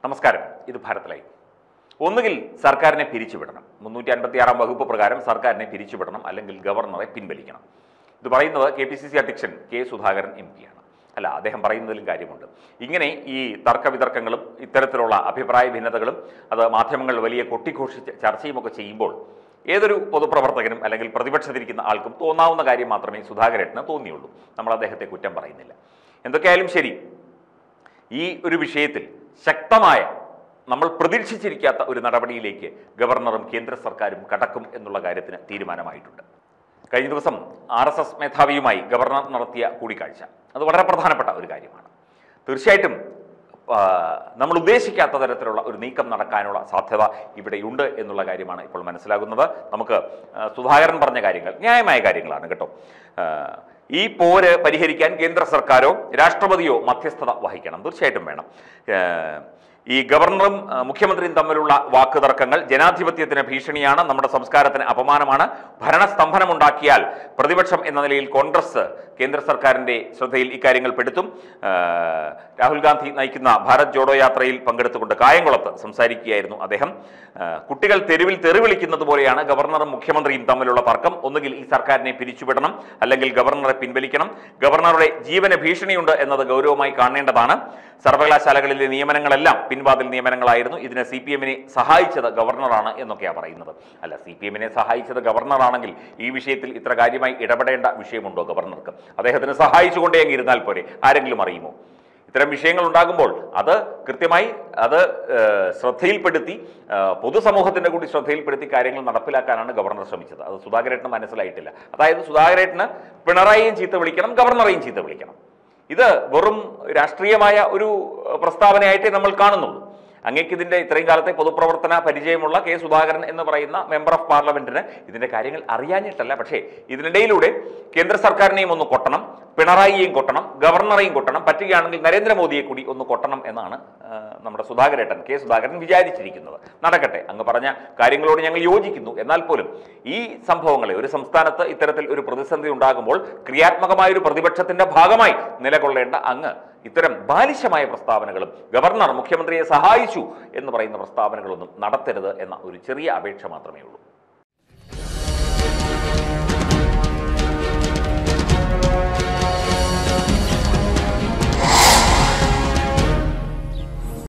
നമസ്കാരം ഇത് ഭാരത് ലൈവ് ഒന്നുകിൽ സർക്കാരിനെ പിരിച്ചുവിടണം മുന്നൂറ്റി അൻപത്തി ആറാം വകുപ്പ് പ്രകാരം സർക്കാരിനെ പിരിച്ചുവിടണം അല്ലെങ്കിൽ ഗവർണറെ പിൻവലിക്കണം ഇത് പറയുന്നത് കെ പി സി സി അധ്യക്ഷൻ കെ സുധാകരൻ എം പിയാണ് അല്ല അദ്ദേഹം പറയുന്നതിലും കാര്യമുണ്ട് ഇങ്ങനെ ഈ തർക്കവിതർക്കങ്ങളും ഇത്തരത്തിലുള്ള അഭിപ്രായ ഭിന്നതകളും അത് മാധ്യമങ്ങൾ വലിയ കൊട്ടിഘോഷിച്ച് ചർച്ചയുമൊക്കെ ചെയ്യുമ്പോൾ ഏതൊരു പൊതുപ്രവർത്തകനും അല്ലെങ്കിൽ പ്രതിപക്ഷത്തിരിക്കുന്ന ആൾക്കും തോന്നാവുന്ന കാര്യം മാത്രമേ സുധാകരേട്ടന് തോന്നിയുള്ളൂ നമ്മൾ അദ്ദേഹത്തെ കുറ്റം പറയുന്നില്ല എന്തൊക്കെയായാലും ശരി ഈ ഒരു വിഷയത്തിൽ ശക്തമായ നമ്മൾ പ്രതീക്ഷിച്ചിരിക്കാത്ത ഒരു നടപടിയിലേക്ക് ഗവർണറും കേന്ദ്ര സർക്കാരും കടക്കും എന്നുള്ള കാര്യത്തിന് തീരുമാനമായിട്ടുണ്ട് കഴിഞ്ഞ ദിവസം ആർ എസ് എസ് മേധാവിയുമായി ഗവർണർ നടത്തിയ കൂടിക്കാഴ്ച അത് വളരെ പ്രധാനപ്പെട്ട ഒരു കാര്യമാണ് തീർച്ചയായിട്ടും ആ, നമ്മൾ ഉദ്ദേശിക്കാത്ത തരത്തിലുള്ള ഒരു നീക്കം നടക്കാനുള്ള സാധ്യത ഇവിടെയുണ്ട് എന്നുള്ള കാര്യമാണ് ഇപ്പോൾ മനസ്സിലാകുന്നത് നമുക്ക് ആ, സുധാകരൻ പറഞ്ഞ കാര്യങ്ങൾ ന്യായമായ കാര്യങ്ങളാണ് കേട്ടോ ആ, ഈ പോര് പരിഹരിക്കാൻ കേന്ദ്ര സർക്കാരോ രാഷ്ട്രപതിയോ മധ്യസ്ഥത വഹിക്കണം തീർച്ചയായിട്ടും വേണം ആ, ഈ ഗവർണറും ആ, മുഖ്യമന്ത്രിയും തമ്മിലുള്ള വാക്കുതർക്കങ്ങൾ ജനാധിപത്യത്തിന് ഭീഷണിയാണ് നമ്മുടെ സംസ്കാരത്തിന് അപമാനമാണ് ഭരണസ്തംഭനമുണ്ടാക്കിയാൽ പ്രതിപക്ഷം എന്ന നിലയിൽ കോൺഗ്രസ് കേന്ദ്ര സർക്കാരിന്റെ ശ്രദ്ധയിൽ ഇക്കാര്യങ്ങൾ പെടുത്തും ആ, രാഹുൽ ഗാന്ധി നയിക്കുന്ന ഭാരത് ജോഡോ യാത്രയിൽ പങ്കെടുത്തുകൊണ്ട് കായംകുളത്ത് സംസാരിക്കുകയായിരുന്നു അദ്ദേഹം ആ, കുട്ടികൾ തെരുവിൽ തെറിവിളിക്കുന്നത് പോലെയാണ് ഗവർണറും മുഖ്യമന്ത്രിയും തമ്മിലുള്ള തർക്കം ഒന്നുകിൽ ഈ സർക്കാരിനെ പിരിച്ചുവിടണം അല്ലെങ്കിൽ ഗവർണറെ പിൻവലിക്കണം ഗവർണറുടെ ജീവന് ഭീഷണിയുണ്ട് എന്നത് ഗൗരവമായി കാണേണ്ടതാണ് സർവകലാശാലകളിലെ നിയമനങ്ങളെല്ലാം പിൻവാതിൽ നിയമനങ്ങളായിരുന്നു ഇതിന് സി പി എമ്മിനെ സഹായിച്ചത് ഗവർണറാണ് എന്നൊക്കെയാണ് പറയുന്നത് അല്ല സി പി എമ്മിനെ സഹായിച്ചത് ഗവർണറാണെങ്കിൽ ഈ വിഷയത്തിൽ ഇത്ര കാര്യമായി ഇടപെടേണ്ട വിഷയമുണ്ടോ ഗവർണർക്ക് അദ്ദേഹത്തിന് സഹായിച്ചുകൊണ്ടേ അങ്ങ് ഇരുന്നാൽ പോരെ ആരെങ്കിലും അറിയുമോ ഇത്തരം വിഷയങ്ങൾ ഉണ്ടാകുമ്പോൾ അത് കൃത്യമായി അത് ഏഹ്, ശ്രദ്ധയിൽപ്പെടുത്തി ഏഹ്, പൊതുസമൂഹത്തിന്റെ കൂടി ശ്രദ്ധയിൽപ്പെടുത്തി കാര്യങ്ങൾ നടപ്പിലാക്കാനാണ് ഗവർണർ ശ്രമിച്ചത് അത് സുധാകരേട്ടന് മനസ്സിലായിട്ടില്ല അതായത് സുധാകരേട്ടന് പിണറായിയും ചീത്ത വിളിക്കണം ഗവർണറെയും ചീത്ത വിളിക്കണം ഇത് വെറും രാഷ്ട്രീയമായ ഒരു ഏഹ്, പ്രസ്താവനയായിട്ടേ നമ്മൾ കാണുന്നുള്ളൂ അങ്ങേക്ക് ഇതിന്റെ ഇത്രയും കാലത്തെ പൊതുപ്രവർത്തന പരിചയമുള്ള കെ സുധാകരൻ എന്ന് പറയുന്ന മെമ്പർ ഓഫ് പാർലമെന്റിന് ഇതിന്റെ കാര്യങ്ങൾ അറിയാഞ്ഞിട്ടല്ല പക്ഷേ ഇതിനിടയിലൂടെ കേന്ദ്ര സർക്കാരിനെയും ഒന്ന് കൊട്ടണം പിണറായിയെയും കൊട്ടണം ഗവർണറെയും കൊട്ടണം പറ്റുകയാണെങ്കിൽ നരേന്ദ്രമോദിയെ കൂടി ഒന്ന് കൊട്ടണം എന്നാണ് ആ, നമ്മുടെ സുധാകരേട്ടൻ കെ സുധാകരൻ വിചാരിച്ചിരിക്കുന്നത് നടക്കട്ടെ അങ്ങ് പറഞ്ഞ കാര്യങ്ങളോട് ഞങ്ങൾ യോജിക്കുന്നു എന്നാൽ പോലും ഈ സംഭവങ്ങളെ ഒരു സംസ്ഥാനത്ത് ഇത്തരത്തിൽ ഒരു പ്രതിസന്ധി ഉണ്ടാകുമ്പോൾ ക്രിയാത്മകമായ ഒരു പ്രതിപക്ഷത്തിന്റെ ഭാഗമായി നിലകൊള്ളേണ്ട അങ്ങ് ഇത്തരം ബാലിശമായ പ്രസ്താവനകളും ഗവർണർ മുഖ്യമന്ത്രിയെ സഹായിച്ചു എന്ന് പറയുന്ന പ്രസ്താവനകളൊന്നും നടത്തരുത് എന്ന ഒരു ചെറിയ അപേക്ഷ മാത്രമേ ഉള്ളൂ